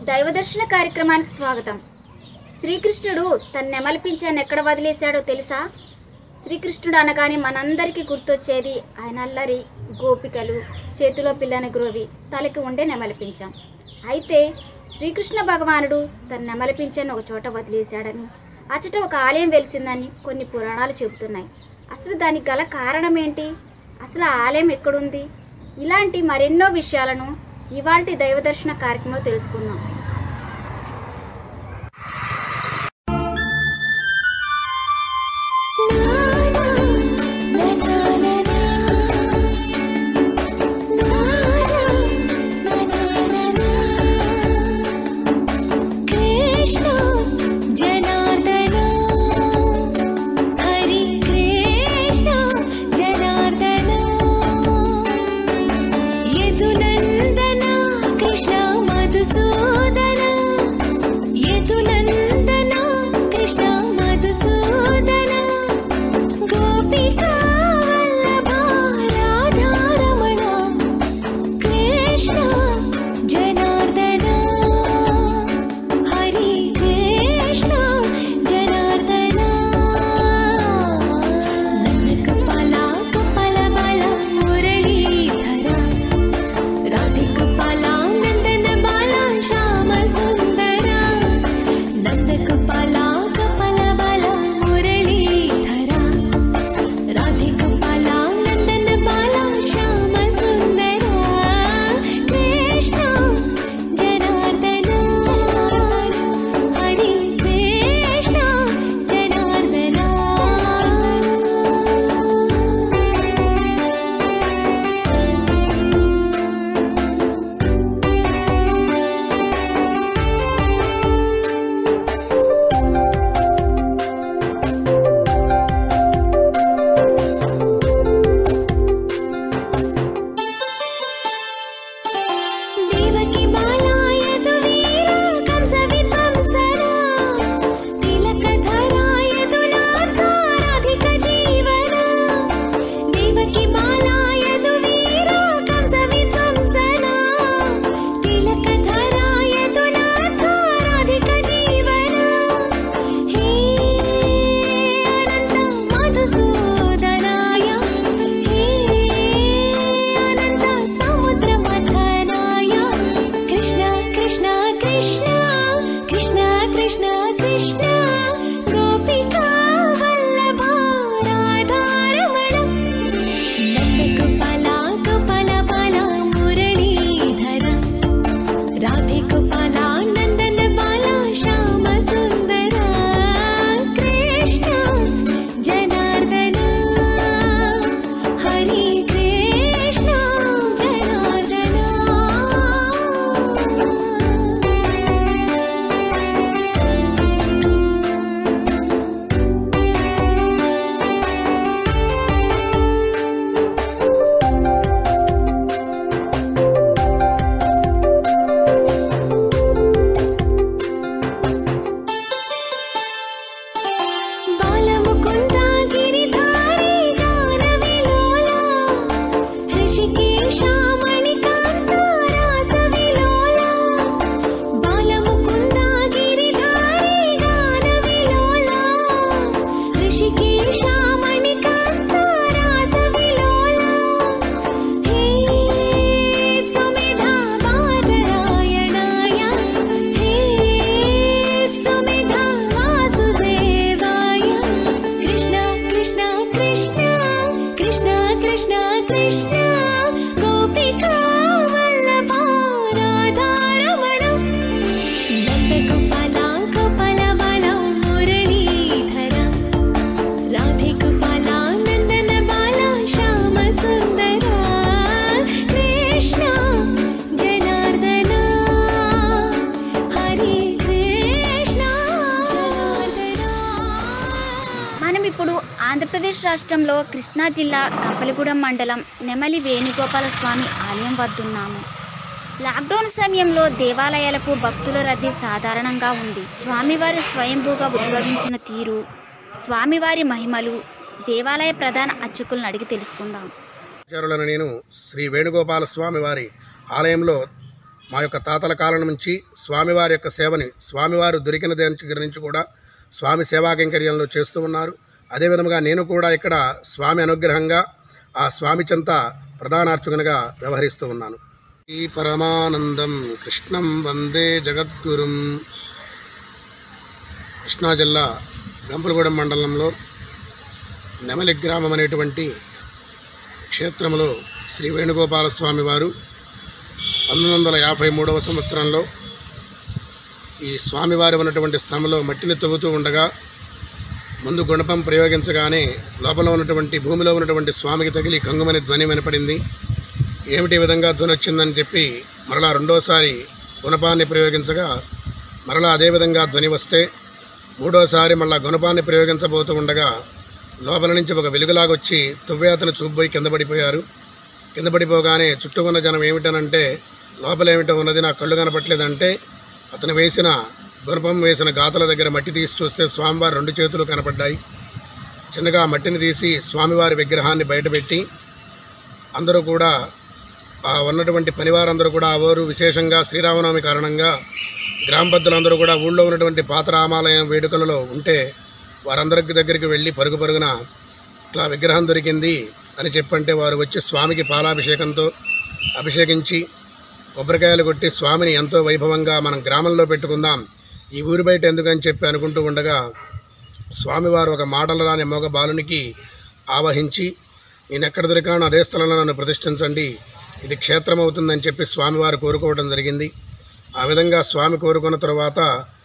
దైవదర్శన కార్యక్రమానికి స్వాగతం శ్రీకృష్ణుడు తన నెమలిపించాన్ని ఎక్కడ వదిలేశాడో తెలుసా శ్రీకృష్ణుడు అనగానే మనందరికీ గుర్తొచ్చేది ఆయన అల్లరి గోపికలు చేతిలో పిల్లని గ్రోవి తలకి ఉండే నెమలిపించాం అయితే శ్రీకృష్ణ భగవానుడు తన నెమలిపించాన్ని ఒక చోట వదిలేశాడని అచట ఒక ఆలయం వెలిసిందని కొన్ని పురాణాలు చెబుతున్నాయి అసలు దానికి గల కారణం ఏంటి అసలు ఆ ఆలయం ఎక్కడుంది ఇలాంటి మరెన్నో విషయాలను ఇవాల్టి దైవదర్శన కార్యక్రమంలో తెలుసుకుందాం కృష్ణ జనార్దన హరి కృష్ణ జనార్దన యదునందన కృష్ణ మధుసూదన యదునందన కృష్ణ మధుసూదన గోపికా వల్లభ రాధారమణ కృష్ణ జనార్దన హరి కృష్ణ జనార్దన నందకపాల కపాల బాల మురళీధర రాధికపాల నందన బాల శ్యామ సుందర నందకపాల కపాల బాల మురళీధర రాధికపాల నందన బాల శ్యామ సుందర కృష్ణ జనార్దన హరి కృష్ణ జనార్దన దేవకి బాలాయ దువీర కంస విధ్వంసన తిలకధరాయ దునాథ రాధిక జీవన దేవకి బాలాయ దువీర కంస విధ్వంసన తిలకధరాయ దునాథ రాధిక జీవన హే అనంత మధుసూదనాయ హే అనంత సముద్ర మథనాయ కృష్ణ కృష్ణ కృష్ణ కృష్ణ కృష్ణ కృష్ణ గోపికా వల్లభ రాధారమణ నందకపాల కపాల బాల మురళీధర రాధికపాల నందన బాల శ్యామ సుందర కృష్ణ జనార్దన హరి కృష్ణ జనార్దన బాలముకుంద గిరిధారి గాన విలోల హృషికేశ మణికాంత రాస విలోల బాలముకుంద గిరిధారి గాన విలోల హృషికేశ మణికాంత రాస విలోల హే సుమేధా బాదరాయణాయ హే సుమేధా వాసుదేవాయ కృష్ణ కృష్ణ కృష్ణ కృష్ణ కృష్ణ కృష్ణ గోపికా వల్లభ రాధారమణ నందగోపాల గోపాల బాల మురళీధర రాధికపాల నందన బాల శ్యామ సుందర కృష్ణ జనార్దన హరి కృష్ణ జనార్దన మనం ఇప్పుడు ఆంధ్రప్రదేశ్ రాష్ట్రంలో కృష్ణా జిల్లా కప్పలగూడెం మండలం నెమలి వేణుగోపాల స్వామి ఆలయం వద్దున్నాము లాక్డౌన్ సమయంలో దేవాలయాలకు భక్తుల రద్దీ సాధారణంగా ఉంది స్వామివారి స్వయంభూగా ఉద్భవించిన తీరు స్వామివారి మహిమలు దేవాలయ ప్రధాన అర్చకులను అడిగి తెలుసుకుందాం ఆచారులను నేను శ్రీ వేణుగోపాల స్వామి వారి ఆలయంలో మా యొక్క తాతల కాలం నుంచి స్వామివారి యొక్క సేవని స్వామివారు దొరికిన దగ్గర నుంచి కూడా స్వామి సేవా కైంకర్యంలో చేస్తూ ఉన్నారు అదేవిధంగా నేను కూడా ఇక్కడ స్వామి అనుగ్రహంగా ఆ స్వామి చెంత ప్రధానార్చకునిగా వ్యవహరిస్తూ ఉన్నాను ఈ పరమానందం కృష్ణం వందే జగద్గురుం కృష్ణా జిల్లా గంపులగూడెం మండలంలో నెమలి గ్రామం అనేటువంటి క్షేత్రంలో శ్రీ వేణుగోపాల స్వామి వారు పంతొమ్మిది వందల యాభై మూడవ సంవత్సరంలో ఈ స్వామివారి ఉన్నటువంటి స్థలంలో మట్టిని తవ్వుతూ ఉండగా ముందు గుణపం ప్రయోగించగానే లోపల ఉన్నటువంటి భూమిలో ఉన్నటువంటి స్వామికి తగిలి కంగుమని ధ్వని వినపడింది ఏమిటి ఈ విధంగా ధ్వని వచ్చిందని చెప్పి మరలా రెండోసారి గుణపాన్ని ప్రయోగించగా మరలా అదే విధంగా ధ్వని వస్తే మూడోసారి మళ్ళా గుణపాన్ని ప్రయోగించబోతూ ఉండగా లోపల నుంచి ఒక వెలుగులాగొచ్చి తువ్వే అతను చూపుపోయి కింద పడిపోయారు కింద పడిపోగానే చుట్టూ ఉన్న జనం ఏమిటనంటే లోపల ఏమిటో ఉన్నది నా కళ్ళు కనపట్లేదంటే అతను వేసిన గుణపం వేసిన గాతల దగ్గర మట్టి తీసి చూస్తే స్వామివారి రెండు చేతులు కనపడ్డాయి చిన్నగా ఆ మట్టిని తీసి స్వామివారి విగ్రహాన్ని బయటపెట్టి అందరూ కూడా ఆ ఉన్నటువంటి పనివారందరూ కూడా ఆ ఊరు విశేషంగా శ్రీరామనవమి కారణంగా గ్రామ పెద్దలందరూ కూడా ఊళ్ళో ఉన్నటువంటి పాత రామాలయం వేడుకలలో ఉంటే వారందరికి దగ్గరికి వెళ్ళి పరుగు పరుగున ఇట్లా విగ్రహం దొరికింది అని చెప్పంటే వారు వచ్చి స్వామికి పాలాభిషేకంతో అభిషేకించి కొబ్బరికాయలు కొట్టి స్వామిని ఎంతో వైభవంగా మనం గ్రామంలో పెట్టుకుందాం ఈ ఊరి బయట ఎందుకని చెప్పి అనుకుంటూ ఉండగా స్వామివారు ఒక మాటలు రాని మగ బాలునికి ఆవహించి నేను ఎక్కడ దొరికానో అదే స్థలంలో నన్ను ప్రతిష్ఠించండి ఇది క్షేత్రం అవుతుందని చెప్పి స్వామివారు కోరుకోవడం జరిగింది ఆ విధంగా స్వామి కోరుకున్న తర్వాత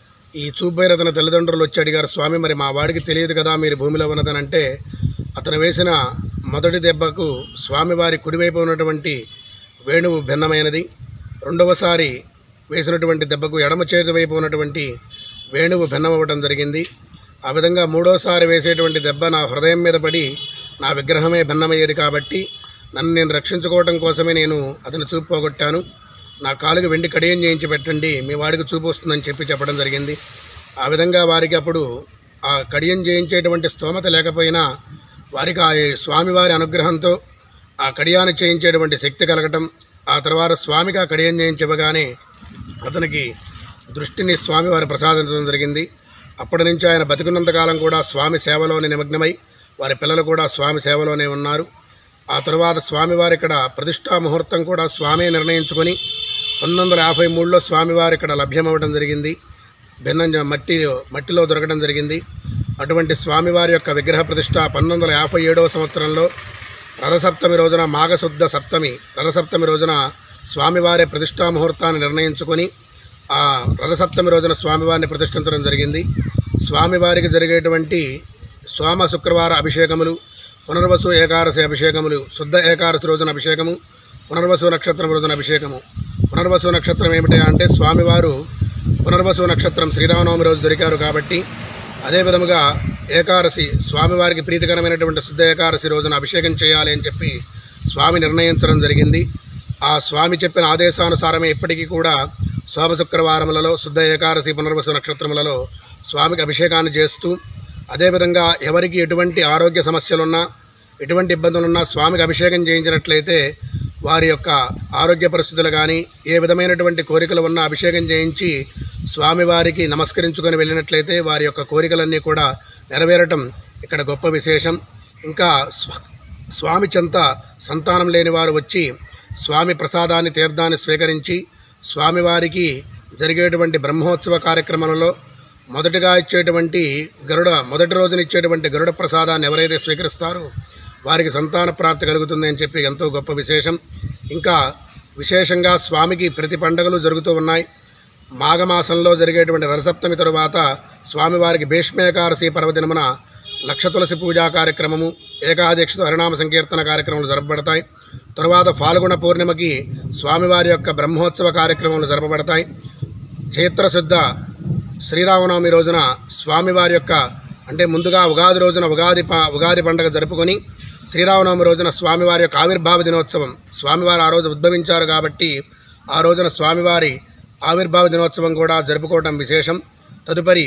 ఈ చూపైన తన తల్లిదండ్రులు వచ్చి అడిగారు స్వామి మరి మా వాడికి తెలియదు కదా మీరు భూమిలో ఉన్నదని అంటే అతను వేసిన మొదటి దెబ్బకు స్వామివారి కుడివైపు ఉన్నటువంటి వేణువు భిన్నమైనది రెండవసారి వేసినటువంటి దెబ్బకు ఎడమ చేతి వైపు ఉన్నటువంటి వేణువు భిన్నమవ్వడం జరిగింది ఆ విధంగా మూడోసారి వేసేటువంటి దెబ్బ నా హృదయం మీద పడి నా విగ్రహమే భిన్నమయ్యేది కాబట్టి నన్ను నేను రక్షించుకోవడం కోసమే నేను అతను చూపు పోగొట్టాను నా కాలుకి వెండి కడియం చేయించి పెట్టండి మీ వాడికి చూపు వస్తుందని చెప్పి చెప్పడం జరిగింది ఆ విధంగా వారికి అప్పుడు ఆ కడియం చేయించేటువంటి స్తోమత లేకపోయినా వారికి ఆ స్వామివారి అనుగ్రహంతో ఆ కడియాన్ని చేయించేటువంటి శక్తి కలగటం ఆ తర్వాత స్వామికి ఆ కడియం చేయించవగానే అతనికి దృష్టిని స్వామివారు ప్రసాదించడం జరిగింది అప్పటి నుంచి ఆయన బతికున్నంతకాలం కూడా స్వామి సేవలోనే నిమగ్నమై వారి పిల్లలు కూడా స్వామి సేవలోనే ఉన్నారు ఆ తరువాత స్వామివారి ఇక్కడ ప్రతిష్టా ముహూర్తం కూడా స్వామి నిర్ణయించుకొని పంతొమ్మిది వందల యాభై మూడులో స్వామివారి ఇక్కడ లభ్యమవ్వడం జరిగింది భిన్నం మట్టి మట్టిలో దొరకడం జరిగింది అటువంటి స్వామివారి యొక్క విగ్రహ ప్రతిష్ట పంతొమ్మిది వందల యాభై ఏడవ సంవత్సరంలో రథసప్తమి రోజున మాఘశుద్ధ సప్తమి రథసప్తమి రోజున స్వామివారి ప్రతిష్టా ముహూర్తాన్ని నిర్ణయించుకొని ఆ రథసప్తమి రోజున స్వామివారిని ప్రతిష్ఠించడం జరిగింది స్వామివారికి జరిగేటువంటి సోమ శుక్రవార అభిషేకములు పునర్వసు ఏకాదశి అభిషేకములు శుద్ధ ఏకాదశి రోజున అభిషేకము పునర్వసు నక్షత్రం రోజున అభిషేకము పునర్వసు నక్షత్రం ఏమిటి అంటే స్వామివారు పునర్వసు నక్షత్రం శ్రీరామనవమి రోజు దొరికారు కాబట్టి అదే విధముగా ఏకాదశి స్వామివారికి ప్రీతికరమైనటువంటి శుద్ధ ఏకాదశి రోజున అభిషేకం చేయాలి అని చెప్పి స్వామి నిర్ణయించడం జరిగింది ఆ స్వామి చెప్పిన ఆదేశానుసారమే ఇప్పటికీ కూడా శోభ శుక్రవారములలో శుద్ధ ఏకాదశి పునర్వసు నక్షత్రములలో స్వామికి అభిషేకాన్ని చేస్తూ అదేవిధంగా ఎవరికి ఎటువంటి ఆరోగ్య సమస్యలున్నా ఎటువంటి ఇబ్బందులున్నా స్వామికి అభిషేకం చేయించినట్లయితే వారి యొక్క ఆరోగ్య పరిస్థితులు కానీ ఏ విధమైనటువంటి కోరికలు ఉన్నా అభిషేకం చేయించి స్వామివారికి నమస్కరించుకొని వెళ్ళినట్లయితే వారి యొక్క కోరికలన్నీ కూడా నెరవేరటం ఇక్కడ గొప్ప విశేషం ఇంకా స్వ స్వామి చెంత సంతానం లేని వారు వచ్చి స్వామి ప్రసాదాన్ని తీర్థాన్ని స్వీకరించి స్వామివారికి జరిగేటువంటి బ్రహ్మోత్సవ కార్యక్రమంలో మొదటగా ఇచ్చేటువంటి గరుడ మొదటి రోజున ఇచ్చేటువంటి గరుడ ప్రసాదాన్ని ఎవరైతే స్వీకరిస్తారో వారికి సంతాన ప్రాప్తి కలుగుతుంది అని చెప్పి ఎంతో గొప్ప విశేషం ఇంకా విశేషంగా స్వామికి ప్రతి పండుగలు జరుగుతూ ఉన్నాయి మాఘమాసంలో జరిగేటువంటి రథసప్తమి తరువాత స్వామివారికి భీష్మేకాదశి పర్వదినమున లక్ష తులసి పూజా కార్యక్రమము ఏకాదీక్షతో హరినామ సంకీర్తన కార్యక్రమాలు జరపబడతాయి తరువాత ఫాల్గుణ పూర్ణిమకి స్వామివారి యొక్క బ్రహ్మోత్సవ కార్యక్రమాలు జరపబడతాయి చైత్రశుద్ధ శ్రీరామనవమి రోజున స్వామివారి యొక్క అంటే ముందుగా ఉగాది రోజున ఉగాది ప ఉగాది పండుగ జరుపుకొని శ్రీరామనవమి రోజున స్వామివారి యొక్క ఆవిర్భావ దినోత్సవం స్వామివారు ఆ రోజు ఉద్భవించారు కాబట్టి ఆ రోజున స్వామివారి ఆవిర్భావ దినోత్సవం కూడా జరుపుకోవడం విశేషం తదుపరి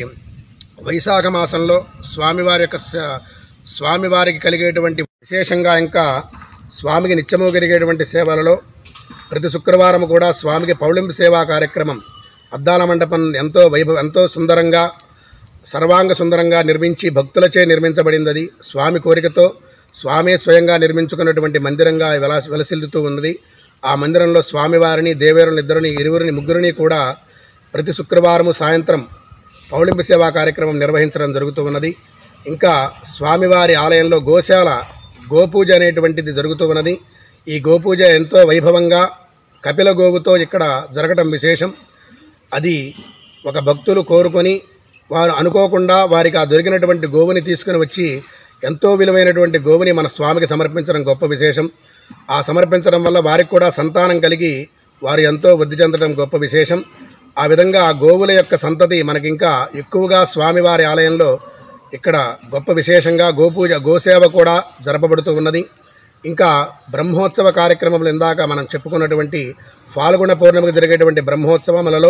వైశాఖ మాసంలో స్వామివారి యొక్క స- స్వామివారికి కలిగేటువంటి విశేషంగా ఇంకా స్వామికి నిత్యము కలిగేటువంటి సేవలలో ప్రతి శుక్రవారం కూడా స్వామికి పౌళింపు సేవా కార్యక్రమం అద్దాల మండపం ఎంతో వైభవ ఎంతో సుందరంగా సర్వాంగ సుందరంగా నిర్మించి భక్తులచే నిర్మించబడింది అది స్వామి కోరికతో స్వామే స్వయంగా నిర్మించుకున్నటువంటి మందిరంగా వెల వెలసిల్లుతూ ఉన్నది ఆ మందిరంలో స్వామివారిని దేవేరుని ఇద్దరిని ఇరువురిని ముగ్గురిని కూడా ప్రతి శుక్రవారము సాయంత్రం పౌళింపు సేవా కార్యక్రమం నిర్వహించడం జరుగుతూ ఉన్నది ఇంకా స్వామివారి ఆలయంలో గోశాల గోపూజ అనేటువంటిది జరుగుతూ ఉన్నది ఈ గోపూజ ఎంతో వైభవంగా కపిల గోవుతో ఇక్కడ జరగటం విశేషం అది ఒక భక్తులు కోరుకొని వారు అనుకోకుండా వారికి ఆ దొరికినటువంటి గోవుని తీసుకుని వచ్చి ఎంతో విలువైనటువంటి గోవుని మన స్వామికి సమర్పించడం గొప్ప విశేషం ఆ సమర్పించడం వల్ల వారికి కూడా సంతానం కలిగి వారు ఎంతో వృద్ధి చెందడం గొప్ప విశేషం ఆ విధంగా ఆ గోవుల యొక్క సంతతి మనకింకా ఎక్కువగా స్వామివారి ఆలయంలో ఇక్కడ గొప్ప విశేషంగా గోపూజ గోసేవ కూడా జరపబడుతూ ఉన్నది ఇంకా బ్రహ్మోత్సవ కార్యక్రమంలో ఇందాక మనం చెప్పుకున్నటువంటి ఫాల్గుణ పౌర్ణమికి జరిగేటువంటి బ్రహ్మోత్సవములలో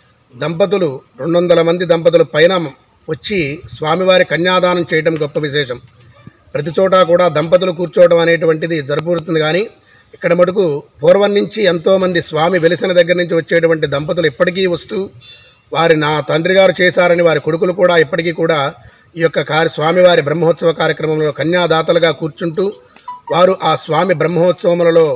దంపతులు రెండు వందల మంది దంపతులు పైన వచ్చి స్వామివారి కన్యాదానం చేయడం గొప్ప విశేషం ప్రతి చోట కూడా దంపతులు కూర్చోవడం అనేటువంటిది జరుపుతుంది కానీ ఇక్కడ మటుకు పూర్వం నుంచి ఎంతోమంది స్వామి వెలిసిన దగ్గర నుంచి వచ్చేటువంటి దంపతులు ఇప్పటికీ వస్తూ వారి నా తండ్రి గారు చేశారని వారి కొడుకులు కూడా ఇప్పటికీ కూడా ఈ యొక్క కార్య స్వామివారి బ్రహ్మోత్సవ కార్యక్రమంలో కన్యాదాతలుగా కూర్చుంటూ వారు ఆ స్వామి బ్రహ్మోత్సవములలో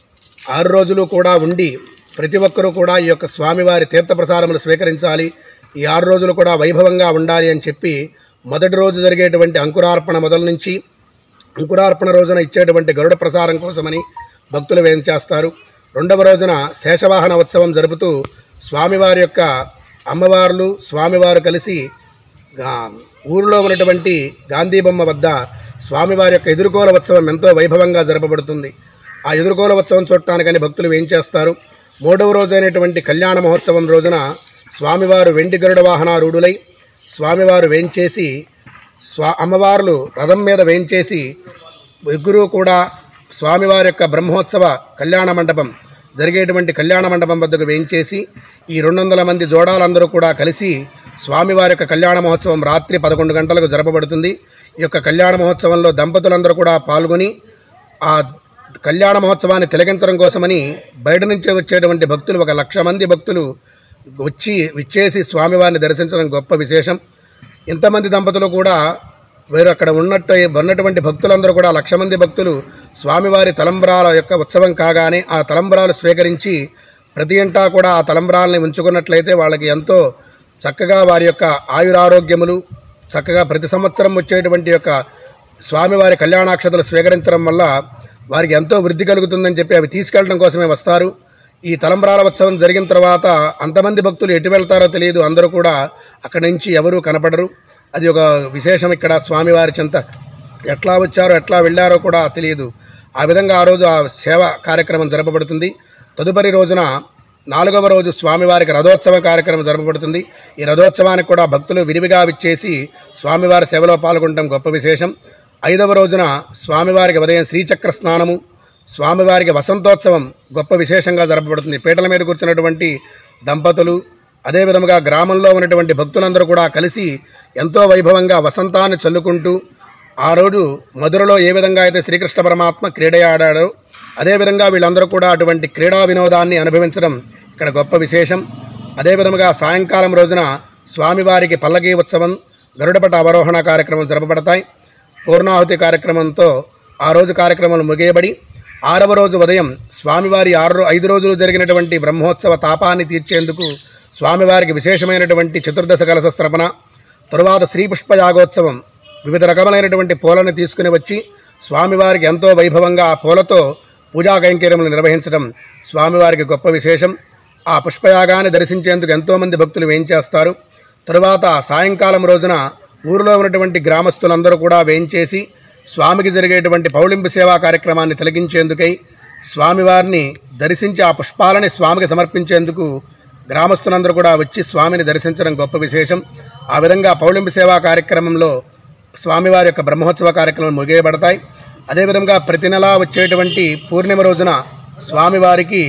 ఆరు రోజులు కూడా ఉండి ప్రతి ఒక్కరూ కూడా ఈ యొక్క స్వామివారి తీర్థప్రసారములు స్వీకరించాలి ఈ ఆరు రోజులు కూడా వైభవంగా ఉండాలి అని చెప్పి మొదటి రోజు జరిగేటువంటి అంకురార్పణ మొదలు నుంచి అంకురార్పణ రోజున ఇచ్చేటువంటి గరుడ ప్రసారం కోసమని భక్తులు వేం చేస్తారు రెండవ రోజున శేషవాహన ఉత్సవం జరుపుతూ స్వామివారి యొక్క అమ్మవార్లు స్వామివారు కలిసి ఆ, ఊరిలో ఉన్నటువంటి గాంధీ బొమ్మ వద్ద స్వామివారి యొక్క ఎదుర్కోల ఉత్సవం ఎంతో వైభవంగా జరపబడుతుంది ఆ ఎదుర్కోల ఉత్సవం చూడటానికని భక్తులు ఏం చేస్తారు మూడవ రోజు అయినటువంటి కళ్యాణ మహోత్సవం రోజున స్వామివారు వెండి గరుడ వాహనారూఢులై స్వామివారు వేంచేసి స్వా అమ్మవార్లు రథం మీద వేంచేసి ముగ్గురు కూడా స్వామివారి యొక్క బ్రహ్మోత్సవ కళ్యాణ మండపం జరిగేటువంటి కళ్యాణ మండపం వద్దకు వేయించేసి ఈ రెండు వందల మంది జోడాలందరూ కూడా కలిసి స్వామివారి యొక్క కళ్యాణ మహోత్సవం రాత్రి పదకొండు గంటలకు జరపబడుతుంది ఈ యొక్క కళ్యాణ మహోత్సవంలో దంపతులందరూ కూడా పాల్గొని ఆ కళ్యాణ మహోత్సవాన్ని తిలకించడం కోసమని బయట నుంచి వచ్చేటువంటి భక్తులు ఒక లక్ష మంది భక్తులు వచ్చి విచ్చేసి స్వామివారిని దర్శించడం గొప్ప విశేషం ఇంతమంది దంపతులు కూడా వీరు అక్కడ ఉన్నట్టు ఉన్నటువంటి భక్తులందరూ కూడా లక్ష మంది భక్తులు స్వామివారి తలంబ్రాల యొక్క ఉత్సవం కాగానే ఆ తలంబ్రాలు స్వీకరించి ప్రతి ఇంటా కూడా ఆ తలంబ్రాలని ఉంచుకున్నట్లయితే వాళ్ళకి ఎంతో చక్కగా వారి యొక్క ఆయురారోగ్యములు చక్కగా ప్రతి సంవత్సరం వచ్చేటువంటి యొక్క స్వామివారి కళ్యాణాక్షతలు స్వీకరించడం వల్ల వారికి ఎంతో వృద్ధి కలుగుతుందని చెప్పి అవి తీసుకెళ్ళడం కోసమే వస్తారు ఈ తలంబ్రాల ఉత్సవం జరిగిన తర్వాత అంతమంది భక్తులు ఎటు వెళ్తారో తెలియదు అందరూ కూడా అక్కడి నుంచి ఎవరూ కనపడరు అది ఒక విశేషం ఇక్కడ స్వామివారి చెంత ఎట్లా వచ్చారో ఎట్లా వెళ్ళారో కూడా తెలియదు ఆ విధంగా ఆ రోజు ఆ సేవ కార్యక్రమం జరపబడుతుంది తదుపరి రోజున నాలుగవ రోజు స్వామివారికి రథోత్సవ కార్యక్రమం జరపబడుతుంది ఈ రథోత్సవానికి కూడా భక్తులు విరివిగా విచ్చేసి స్వామివారి సేవలో పాల్గొనడం గొప్ప విశేషం ఐదవ రోజున స్వామివారికి ఉదయం శ్రీచక్ర స్నానము స్వామివారికి వసంతోత్సవం గొప్ప విశేషంగా జరపబడుతుంది పీటల మీద కూర్చున్నటువంటి దంపతులు అదే విధముగా గ్రామంలో ఉన్నటువంటి భక్తులందరూ కూడా కలిసి ఎంతో వైభవంగా వసంతాన్ని చల్లుకుంటూ ఆ రోజు మధురలో ఏ విధంగా అయితే శ్రీకృష్ణ పరమాత్మ క్రీడ ఆడాడో అదేవిధంగా వీళ్ళందరూ కూడా అటువంటి క్రీడా వినోదాన్ని అనుభవించడం ఇక్కడ గొప్ప విశేషం అదే విధముగా సాయంకాలం రోజున స్వామివారికి పల్లకీ ఉత్సవం గరుడపట అవరోహణ కార్యక్రమం జరపబడతాయి పూర్ణాహుతి కార్యక్రమంతో ఆ రోజు కార్యక్రమాలు ముగియబడి ఆరవ రోజు ఉదయం స్వామివారి ఆరు ఐదు రోజులు జరిగినటువంటి బ్రహ్మోత్సవ తాపాన్ని తీర్చేందుకు స్వామివారికి విశేషమైనటువంటి చతుర్దశ కలశ స్థాపన తరువాత శ్రీ పుష్ప యాగోత్సవం వివిధ రకములైనటువంటి పూలను తీసుకుని వచ్చి స్వామివారికి ఎంతో వైభవంగా ఆ పూలతో పూజా కైంకర్యములు నిర్వహించడం స్వామివారికి గొప్ప విశేషం ఆ పుష్పయాగాన్ని దర్శించేందుకు ఎంతోమంది భక్తులు వేయించేస్తారు తరువాత సాయంకాలం రోజున ఊరిలో ఉన్నటువంటి గ్రామస్తులందరూ కూడా వేయించేసి స్వామికి జరిగేటువంటి పౌళింపు సేవా కార్యక్రమాన్ని తిలగించేందుకై స్వామివారిని దర్శించి ఆ పుష్పాలని స్వామికి సమర్పించేందుకు గ్రామస్తులందరూ కూడా వచ్చి స్వామిని దర్శించడం గొప్ప విశేషం ఆ విధంగా పౌళింపు సేవా కార్యక్రమంలో స్వామివారి యొక్క బ్రహ్మోత్సవ కార్యక్రమం ముగియబడతాయి అదేవిధంగా ప్రతి నెలా వచ్చేటువంటి పూర్ణిమ రోజున స్వామివారికి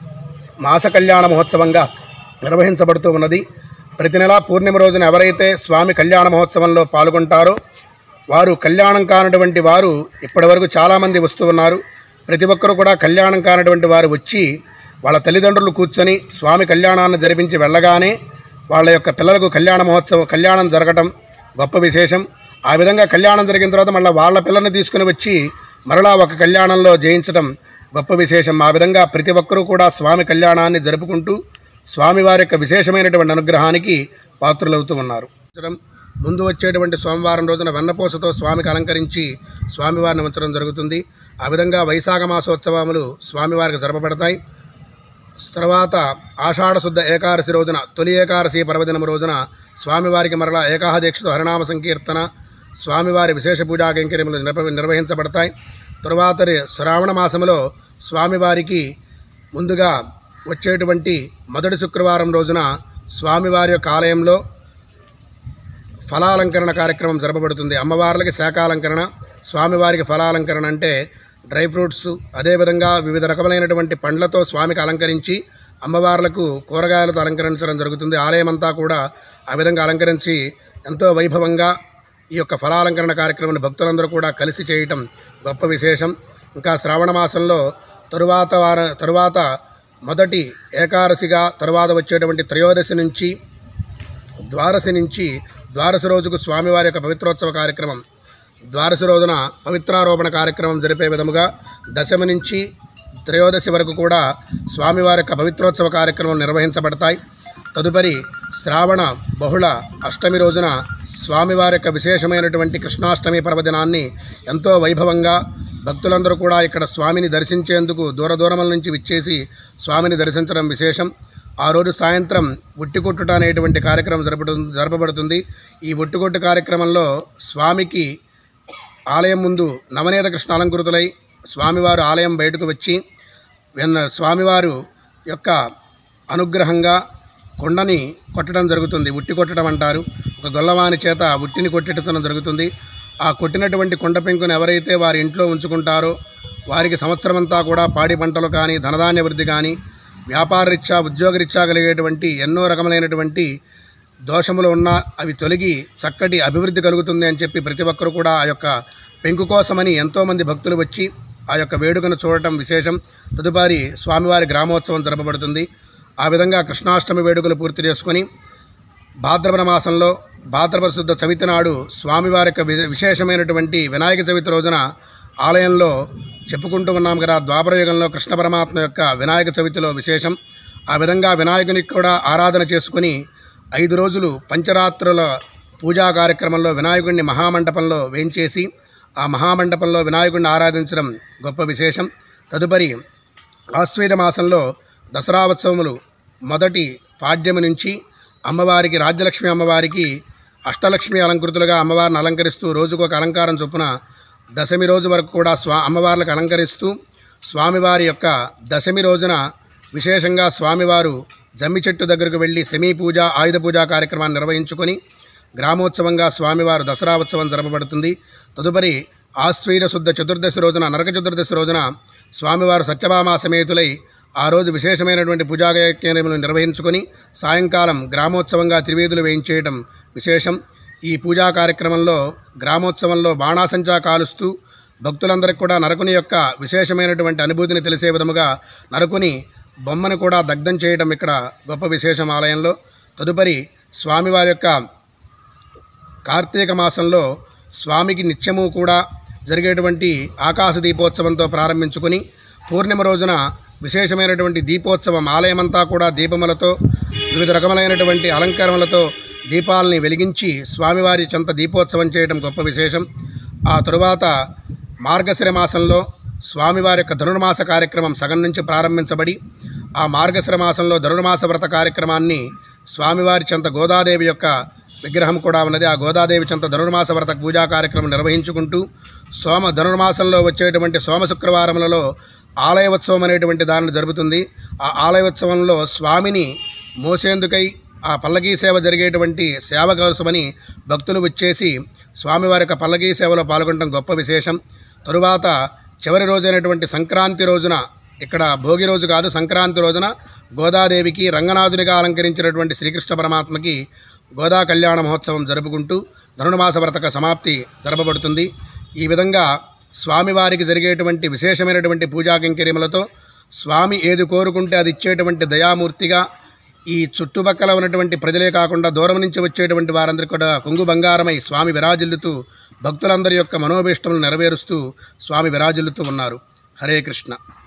మాస కళ్యాణ మహోత్సవంగా నిర్వహించబడుతూ ఉన్నది ప్రతి నెలా పూర్ణిమ రోజున ఎవరైతే స్వామి కళ్యాణ మహోత్సవంలో పాల్గొంటారో వారు కళ్యాణం కానటువంటి వారు ఇప్పటివరకు చాలామంది వస్తూ ఉన్నారు ప్రతి ఒక్కరూ కూడా కళ్యాణం కానటువంటి వారు వచ్చి వాళ్ళ తల్లిదండ్రులు కూర్చొని స్వామి కళ్యాణాన్ని జరిపించి వెళ్ళగానే వాళ్ళ యొక్క పిల్లలకు కళ్యాణ మహోత్సవం కళ్యాణం జరగటం గొప్ప విశేషం ఆ విధంగా కళ్యాణం జరిగిన తర్వాత మళ్ళీ వాళ్ళ పిల్లల్ని తీసుకుని వచ్చి మరలా ఒక కళ్యాణంలో జయించడం గొప్ప విశేషం ఆ విధంగా ప్రతి ఒక్కరూ కూడా స్వామి కళ్యాణాన్ని జరుపుకుంటూ స్వామివారి యొక్క విశేషమైనటువంటి అనుగ్రహానికి పాత్రులవుతూ ఉన్నారు ముందు వచ్చేటువంటి సోమవారం రోజున వెన్నపూసతో స్వామికి అలంకరించి స్వామివారిని ఉంచడం జరుగుతుంది ఆ విధంగా వైశాఖ మాసోత్సవములు స్వామివారికి జరపబడతాయి తర్వాత ఆషాఢ శుద్ధ ఏకాదశి రోజున తొలి ఏకాదశి పర్వదినం రోజున స్వామివారికి మరలా ఏకాహ దీక్షతో హరినామ సంకీర్తన స్వామివారి విశేష పూజా కైంకర్యములు నిర్వ నిర్వహించబడతాయి తరువాత శ్రావణ మాసములో స్వామివారికి ముందుగా వచ్చేటువంటి మొదటి శుక్రవారం రోజున స్వామివారి యొక్క ఆలయంలో ఫలాలంకరణ కార్యక్రమం జరపబడుతుంది అమ్మవార్లకి శాఖాలంకరణ స్వామివారికి ఫలాలంకరణ అంటే డ్రై ఫ్రూట్స్ అదేవిధంగా వివిధ రకములైనటువంటి పండ్లతో స్వామికి అలంకరించి అమ్మవార్లకు కూరగాయలతో అలంకరించడం జరుగుతుంది ఆలయం అంతా కూడా ఆ విధంగా అలంకరించి ఎంతో వైభవంగా ఈ యొక్క ఫలాలంకరణ కార్యక్రమాన్ని భక్తులందరూ కూడా కలిసి చేయటం గొప్ప విశేషం ఇంకా శ్రావణ మాసంలో తరువాత వార తరువాత మొదటి ఏకాదశిగా తరువాత వచ్చేటువంటి త్రయోదశి నుంచి ద్వాదశి నుంచి ద్వాదశి రోజుకు స్వామివారి యొక్క పవిత్రోత్సవ కార్యక్రమం ద్వాదశి రోజున పవిత్రారోపణ కార్యక్రమం జరిపే విధముగా దశమి నుంచి త్రయోదశి వరకు కూడా స్వామివారి యొక్క పవిత్రోత్సవ కార్యక్రమం నిర్వహించబడతాయి తదుపరి శ్రావణ బహుళ అష్టమి రోజున స్వామివారి యొక్క విశేషమైనటువంటి కృష్ణాష్టమి పర్వదినాన్ని ఎంతో వైభవంగా భక్తులందరూ కూడా ఇక్కడ స్వామిని దర్శించేందుకు దూర దూరముల నుంచి విచ్చేసి స్వామిని దర్శించడం విశేషం ఆ రోజు సాయంత్రం ఉట్టికొట్టుట అనేటువంటి కార్యక్రమం జరపడు జరపబడుతుంది ఈ ఉట్టికొట్టు కార్యక్రమంలో స్వామికి ఆలయం ముందు నవనీత కృష్ణ అలంకృతులై స్వామివారు ఆలయం బయటకు వచ్చి వెన్న స్వామివారు యొక్క అనుగ్రహంగా కొండని కొట్టడం జరుగుతుంది ఉట్టి కొట్టడం అంటారు ఒక గొల్లవాని చేత ఉట్టిని కొట్టడం జరుగుతుంది ఆ కొట్టినటువంటి కొండ పెంకును ఎవరైతే వారి ఇంట్లో ఉంచుకుంటారో వారికి సంవత్సరం అంతా కూడా పాడి పంటలు కానీ ధనధాన్య వృద్ధి కానీ వ్యాపారరీత్యా ఉద్యోగరీత్యా కలిగేటువంటి ఎన్నో రకములైనటువంటి దోషములు ఉన్నా అవి తొలగి చక్కటి అభివృద్ధి కలుగుతుంది అని చెప్పి ప్రతి ఒక్కరు కూడా ఆ యొక్క పెంకు కోసమని ఎంతోమంది భక్తులు వచ్చి ఆ యొక్క వేడుకను చూడటం విశేషం తదుపరి స్వామివారి గ్రామోత్సవం జరపబడుతుంది ఆ విధంగా కృష్ణాష్టమి వేడుకలు పూర్తి చేసుకొని భాద్రపద మాసంలో భాద్రపద శుద్ధ చవితి నాడు స్వామివారి యొక్క వి- విశేషమైనటువంటి వినాయక చవితి రోజున ఆలయంలో చెప్పుకుంటూ ఉన్నాం కదా ద్వాపర యుగంలో కృష్ణ పరమాత్మ యొక్క వినాయక చవితిలో విశేషం ఆ విధంగా వినాయకునికి కూడా ఆరాధన చేసుకుని ఐదు రోజులు పంచరాత్రుల పూజా కార్యక్రమంలో వినాయకుడిని మహామండపంలో వేంచేసి ఆ మహామండపంలో వినాయకుడిని ఆరాధించడం గొప్ప విశేషం తదుపరి ఆశ్వేద మాసంలో దసరా ఉత్సవములు మొదటి పాడ్యము నుంచి అమ్మవారికి రాజ్యలక్ష్మి అమ్మవారికి అష్టలక్ష్మి అలంకృతులుగా అమ్మవారిని అలంకరిస్తూ రోజుకు ఒక అలంకారం చొప్పున దశమి రోజు వరకు కూడా స్వా అమ్మవార్లకు అలంకరిస్తూ స్వామివారి యొక్క దశమి రోజున విశేషంగా స్వామివారు జమ్మి చెట్టు దగ్గరకు వెళ్ళి సెమీ పూజ ఆయుధ పూజ కార్యక్రమాన్ని నిర్వహించుకొని గ్రామోత్సవంగా స్వామివారు దసరా ఉత్సవం జరపబడుతుంది తదుపరి ఆశ్వీర శుద్ధ చతుర్దశి రోజున నరక చతుర్దశి రోజున స్వామివారు సత్యభామా సమేతులై ఆ రోజు విశేషమైనటువంటి పూజా కార్యక్రమాలు నిర్వహించుకొని సాయంకాలం గ్రామోత్సవంగా త్రివేదులు వేయించేయటం విశేషం ఈ పూజా కార్యక్రమంలో గ్రామోత్సవంలో బాణాసంచా కాలుస్తూ భక్తులందరికీ కూడా నరకుని యొక్క విశేషమైనటువంటి అనుభూతిని తెలిసే విధముగా నరకుని బొమ్మను కూడా దగ్ధం చేయడం ఇక్కడ గొప్ప విశేషం ఆలయంలో తదుపరి స్వామివారి యొక్క కార్తీక మాసంలో స్వామికి నిత్యము కూడా జరిగేటువంటి ఆకాశ దీపోత్సవంతో ప్రారంభించుకుని పూర్ణిమ రోజున విశేషమైనటువంటి దీపోత్సవం ఆలయమంతా కూడా దీపములతో వివిధ రకములైనటువంటి అలంకరణలతో దీపాలని వెలిగించి స్వామివారి చెంత దీపోత్సవం చేయడం గొప్ప విశేషం ఆ తరువాత మార్గశిర మాసంలో స్వామివారి యొక్క ధనుర్మాస కార్యక్రమం సగం నుంచి ప్రారంభించబడి ఆ మార్గశిర మాసంలో ధనుర్మాస వ్రత కార్యక్రమాన్ని స్వామివారి చెంత గోదాదేవి యొక్క విగ్రహం కూడా ఉన్నది ఆ గోదాదేవి చెంత ధనుర్మాస వ్రత పూజా కార్యక్రమం నిర్వహించుకుంటూ సోమ ధనుర్మాసంలో వచ్చేటువంటి సోమ శుక్రవారములలో ఆలయ ఉత్సవం అనేటువంటి దానిని జరుగుతుంది ఆ ఆలయ ఉత్సవంలో స్వామిని మోసేందుకై ఆ పల్లకీ సేవ జరిగేటువంటి సేవ కోసమని భక్తులు వచ్చేసి స్వామివారి యొక్క పల్లకీ సేవలో పాల్గొనడం గొప్ప విశేషం తరువాత చివరి రోజైనటువంటి సంక్రాంతి రోజున ఇక్కడ భోగి రోజు కాదు సంక్రాంతి రోజున గోదాదేవికి రంగనాథునిగా అలంకరించినటువంటి శ్రీకృష్ణ పరమాత్మకి గోదా కళ్యాణ మహోత్సవం జరుపుకుంటూ ధనుర్మాస వ్రతక సమాప్తి జరపబడుతుంది ఈ విధంగా స్వామివారికి జరిగేటువంటి విశేషమైనటువంటి పూజా కైంకర్యములతో స్వామి ఏది కోరుకుంటే అది ఇచ్చేటువంటి దయామూర్తిగా ఈ చుట్టుపక్కల ఉన్నటువంటి ప్రజలే కాకుండా దూరం నుంచి వచ్చేటువంటి వారందరూ కూడా కొంగు బంగారమై స్వామి విరాజిల్లుతూ భక్తులందరి యొక్క మనోభీష్టములు నెరవేరుస్తూ స్వామి విరాజిల్లుతూ ఉన్నారు హరే కృష్ణ